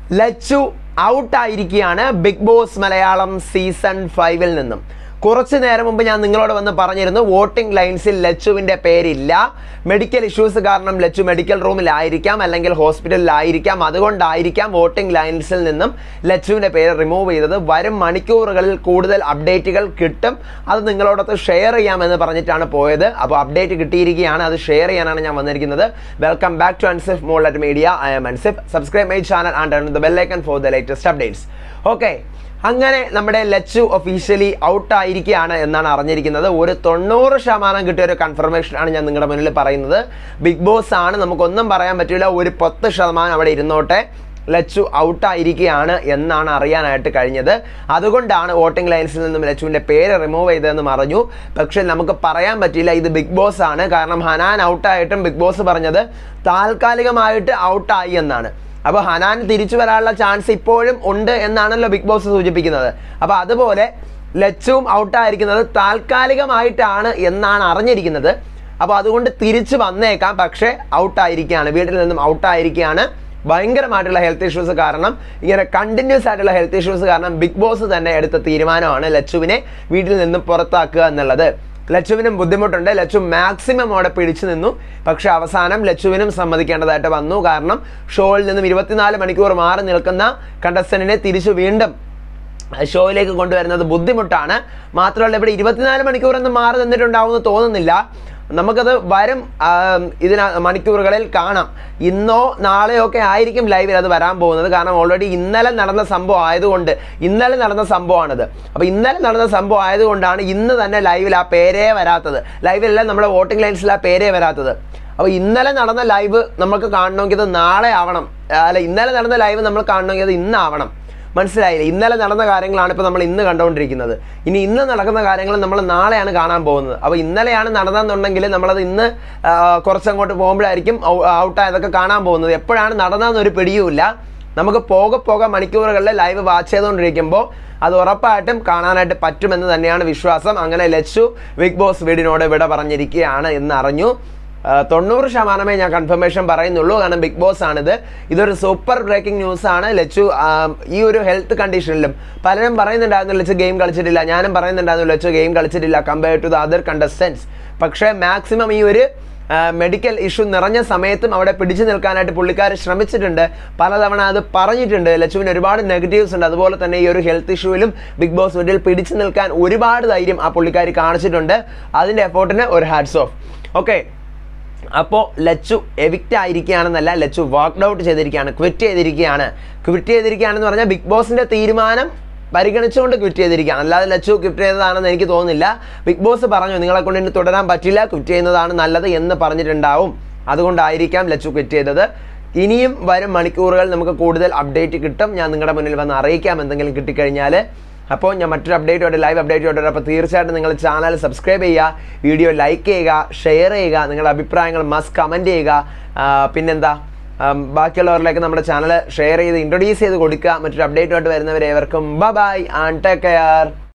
ലച്ചു ഔട്ടായിരിക്കുകയാണ് Big Boss Malayalam season ഫൈവിൽ നിന്നും കുറച്ച് നേരം മുമ്പ് ഞാൻ നിങ്ങളോട് വന്ന് പറഞ്ഞിരുന്നു വോട്ടിംഗ് ലൈൻസിൽ ലച്ചുവിൻ്റെ പേരില്ല മെഡിക്കൽ ഇഷ്യൂസ് കാരണം ലച്ചു മെഡിക്കൽ റൂമിലായിരിക്കാം അല്ലെങ്കിൽ ഹോസ്പിറ്റലിലായിരിക്കാം അതുകൊണ്ടായിരിക്കാം വോട്ടിംഗ് ലൈൻസിൽ നിന്നും ലച്ചുവിൻ്റെ പേര് റിമൂവ് ചെയ്തത് വരും മണിക്കൂറുകളിൽ കൂടുതൽ അപ്ഡേറ്റുകൾ കിട്ടും അത് നിങ്ങളോടൊത്ത് ഷെയർ ചെയ്യാമെന്ന് പറഞ്ഞിട്ടാണ് പോയത് അപ്പോൾ അപ്ഡേറ്റ് കിട്ടിയിരിക്കുകയാണ് അത് ഷെയർ ചെയ്യാനാണ് ഞാൻ വന്നിരിക്കുന്നത് വെൽക്കം ബാക്ക് ടു അൻസിഫ് മോളറ്റ് media I M Ansif subscribe my channel and the bell icon for the latest updates okay അങ്ങനെ നമ്മുടെ ലച്ചു ഒഫീഷ്യലി ഔട്ട് ആയിരിക്കുകയാണ് എന്നാണ് അറിഞ്ഞിരിക്കുന്നത് ഒരു തൊണ്ണൂറ് ശതമാനം കിട്ടിയ ഒരു കൺഫർമേഷൻ ആണ് ഞാൻ നിങ്ങളുടെ മുന്നിൽ പറയുന്നത് ബിഗ് ബോസ് ആണ് നമുക്കൊന്നും പറയാൻ പറ്റില്ല ഒരു പത്ത് ശതമാനം അവിടെ ഇരുന്നോട്ടെ ലച്ചു ഔട്ടായിരിക്കുകയാണ് എന്നാണ് അറിയാനായിട്ട് കഴിഞ്ഞത് അതുകൊണ്ടാണ് വോട്ടിംഗ് ലൈൻസിൽ നിന്നും ലച്ചുവിൻ്റെ പേര് റിമൂവ് ചെയ്തതെന്ന് പറഞ്ഞു പക്ഷേ നമുക്ക് പറയാൻ പറ്റില്ല ഇത് ബിഗ് ബോസ് ആണ് കാരണം ഹനാൻ ഔട്ടായിട്ടും ബിഗ് ബോസ് പറഞ്ഞത് താൽക്കാലികമായിട്ട് ഔട്ടായി എന്നാണ് അപ്പോൾ ഹനാൻ തിരിച്ചു വരാനുള്ള ചാൻസ് ഇപ്പോഴും ഉണ്ട് എന്നാണല്ലോ ബിഗ് ബോസ് സൂചിപ്പിക്കുന്നത് അപ്പോൾ അതുപോലെ ലച്ചുവും ഔട്ടായിരിക്കുന്നത് താൽക്കാലികമായിട്ടാണ് എന്നാണ് അറിഞ്ഞിരിക്കുന്നത് അപ്പോൾ അതുകൊണ്ട് തിരിച്ചു വന്നേക്കാം പക്ഷേ ഔട്ടായിരിക്കുകയാണ് വീട്ടിൽ നിന്നും ഔട്ടായിരിക്കുകയാണ് ഭയങ്കരമായിട്ടുള്ള ഹെൽത്ത് ഇഷ്യൂസ് കാരണം ഇങ്ങനെ കണ്ടിന്യൂസ് ആയിട്ടുള്ള ഹെൽത്ത് ഇഷ്യൂസ് കാരണം ബിഗ് ബോസ് തന്നെ എടുത്ത തീരുമാനമാണ് ലച്ചുവിനെ വീട്ടിൽ നിന്നും പുറത്താക്കുക എന്നുള്ളത് ലച്ചുവിനും ബുദ്ധിമുട്ടുണ്ട് ലച്ചു മാക്സിമം അവിടെ പിടിച്ചു നിന്നു പക്ഷെ അവസാനം ലച്ചുവിനും സമ്മതിക്കേണ്ടതായിട്ട് വന്നു കാരണം ഷോയിൽ നിന്നും ഇരുപത്തിനാല് മണിക്കൂർ മാറി നിൽക്കുന്ന കണ്ടസ്റ്റന്റിനെ തിരിച്ചു വീണ്ടും ഷോയിലേക്ക് കൊണ്ടുവരുന്നത് ബുദ്ധിമുട്ടാണ് മാത്രമല്ല ഇവിടെ ഇരുപത്തിനാല് മണിക്കൂറൊന്നും മാറി നിന്നിട്ടുണ്ടാവുമെന്ന് തോന്നുന്നില്ല നമുക്കത് വരും ഇതിന മണിക്കൂറുകളിൽ കാണാം ഇന്നോ നാളെയോ ഒക്കെ ആയിരിക്കും ലൈവിൽ അത് വരാൻ പോകുന്നത് കാരണം ഓൾറെഡി ഇന്നലെ നടന്ന സംഭവം ആയതുകൊണ്ട് ഇന്നലെ നടന്ന സംഭവമാണിത് അപ്പോൾ ഇന്നലെ നടന്ന സംഭവം ആയതുകൊണ്ടാണ് ഇന്ന് തന്നെ ലൈവിൽ ആ പേരേ വരാത്തത് ലൈവിലല്ല നമ്മുടെ വോട്ടിംഗ് ലൈൻസിൽ ആ പേരേ വരാത്തത് അപ്പോൾ ഇന്നലെ നടന്ന ലൈവ് നമുക്ക് കാണണമെങ്കിൽ ഇത് നാളെ ആവണം അല്ല ഇന്നലെ നടന്ന ലൈവ് നമ്മൾ കാണണമെങ്കിൽ അത് ഇന്നാവണം മനസ്സിലായില്ല ഇന്നലെ നടന്ന കാര്യങ്ങളാണ് ഇപ്പോൾ നമ്മൾ ഇന്ന് കണ്ടുകൊണ്ടിരിക്കുന്നത് ഇനി ഇന്ന് നടക്കുന്ന കാര്യങ്ങൾ നമ്മൾ നാളെയാണ് കാണാൻ പോകുന്നത് അപ്പോൾ ഇന്നലെയാണ് നടന്നതെന്നുണ്ടെങ്കിൽ നമ്മളത് ഇന്ന് ആ, കുറച്ചങ്ങോട്ട് പോകുമ്പോഴായിരിക്കും ഔട്ടായതൊക്കെ കാണാൻ പോകുന്നത് എപ്പോഴാണ് നടന്നതെന്നൊരു പിടിയുമില്ല നമുക്ക് പോകെ പോകെ മണിക്കൂറുകളിൽ ലൈവ് വാച്ച് ചെയ്തുകൊണ്ടിരിക്കുമ്പോൾ അത് ഉറപ്പായിട്ടും കാണാനായിട്ട് പറ്റുമെന്ന് തന്നെയാണ് വിശ്വാസം അങ്ങനെ ലച്ചു ബിഗ് ബോസ് വീടിനോട് വിട പറഞ്ഞിരിക്കുകയാണ് എന്ന് അറിഞ്ഞു ആ, തൊണ്ണൂറ് ശതമാനമേ ഞാൻ കൺഫർമേഷൻ പറയുന്നുള്ളൂ കാരണം ബിഗ് ബോസ് ആണിത് ഇതൊരു സൂപ്പർ ബ്രേക്കിംഗ് ന്യൂസ് ആണ് ലച്ചു ആ, ഈ ഒരു ഹെൽത്ത് കണ്ടീഷനിലും പലരും പറയുന്നുണ്ടായിരുന്നു ലച്ചു ഗെയിം കളിച്ചിട്ടില്ല ഞാനും പറയുന്നുണ്ടായിരുന്നു ലച്ചു ഗെയിം കളിച്ചിട്ടില്ല compared to the other contestants പക്ഷേ മാക്സിമം ഈ ഒരു മെഡിക്കൽ ഇഷ്യൂ നിറഞ്ഞ സമയത്തും അവിടെ പിടിച്ചു നിൽക്കാനായിട്ട് പുള്ളിക്കാർ ശ്രമിച്ചിട്ടുണ്ട് പലതവണ അത് പറഞ്ഞിട്ടുണ്ട് ലച്ചുവിന് ഒരുപാട് നെഗറ്റീവ്സ് ഉണ്ട് അതുപോലെ തന്നെ ഈ ഒരു ഹെൽത്ത് ഇഷ്യൂവിലും ബിഗ് ബോസ് വീട്ടിൽ പിടിച്ചു നിൽക്കാൻ ഒരുപാട് ധൈര്യം ആ പുള്ളിക്കാർ കാണിച്ചിട്ടുണ്ട് അതിൻ്റെ എഫോർട്ടിന് ഒരു ഹാഡ്സ് ഓഫ് ഓക്കെ അപ്പോൾ ലച്ചു എവിക്റ്റ് ആയിരിക്കുകയാണെന്നല്ല ലച്ചു വാക്ക്ഡ് ഔട്ട് ചെയ്തിരിക്കുകയാണ് ക്വിറ്റ് ചെയ്തിരിക്കുകയാണ് ക്വിറ്റ് ചെയ്തിരിക്കുകയാണെന്ന് പറഞ്ഞാൽ ബിഗ് ബോസിൻ്റെ തീരുമാനം പരിഗണിച്ചുകൊണ്ട് ക്വിറ്റ് ചെയ്തിരിക്കുകയാണ് അല്ലാതെ ലച്ചു ക്വിറ്റ് ചെയ്തതാണെന്ന് എനിക്ക് തോന്നുന്നില്ല ബിഗ് ബോസ് പറഞ്ഞു നിങ്ങളെ കൊണ്ട് ഇനി തുടരാൻ പറ്റില്ല ക്വിറ്റ് ചെയ്യുന്നതാണ് നല്ലത് എന്ന് പറഞ്ഞിട്ടുണ്ടാവും അതുകൊണ്ടായിരിക്കാം ലച്ചു ക്വിറ്റ് ചെയ്തത് ഇനിയും വരും മണിക്കൂറുകൾ നമുക്ക് കൂടുതൽ അപ്ഡേറ്റ് കിട്ടും ഞാൻ നിങ്ങളുടെ മുന്നിൽ വന്ന് അറിയിക്കാം എന്തെങ്കിലും കിട്ടിക്കഴിഞ്ഞാൽ അപ്പോൾ ഞാൻ മറ്റൊരു അപ്ഡേറ്റോടെ ലൈവ് അപ്ഡേറ്റോടെ അപ്പോൾ തീർച്ചയായിട്ടും നിങ്ങൾ ചാനൽ സബ്സ്ക്രൈബ് ചെയ്യുക വീഡിയോ ലൈക്ക് ചെയ്യുക ഷെയർ ചെയ്യുക നിങ്ങളുടെ അഭിപ്രായങ്ങൾ മസ്റ്റ് കമൻറ്റ് ചെയ്യുക ആ, പിന്നെന്താ ആം, ബാക്കിയുള്ളവരിലേക്ക് നമ്മുടെ ചാനൽ ഷെയർ ചെയ്ത് ഇൻട്രൊഡ്യൂസ് ചെയ്ത് കൊടുക്കുക മറ്റൊരു അപ്ഡേറ്റുമായിട്ട് വരുന്നവരെ ഏവർക്കും ബ ബൈ ആൻഡ് ടേക്ക് കെയർ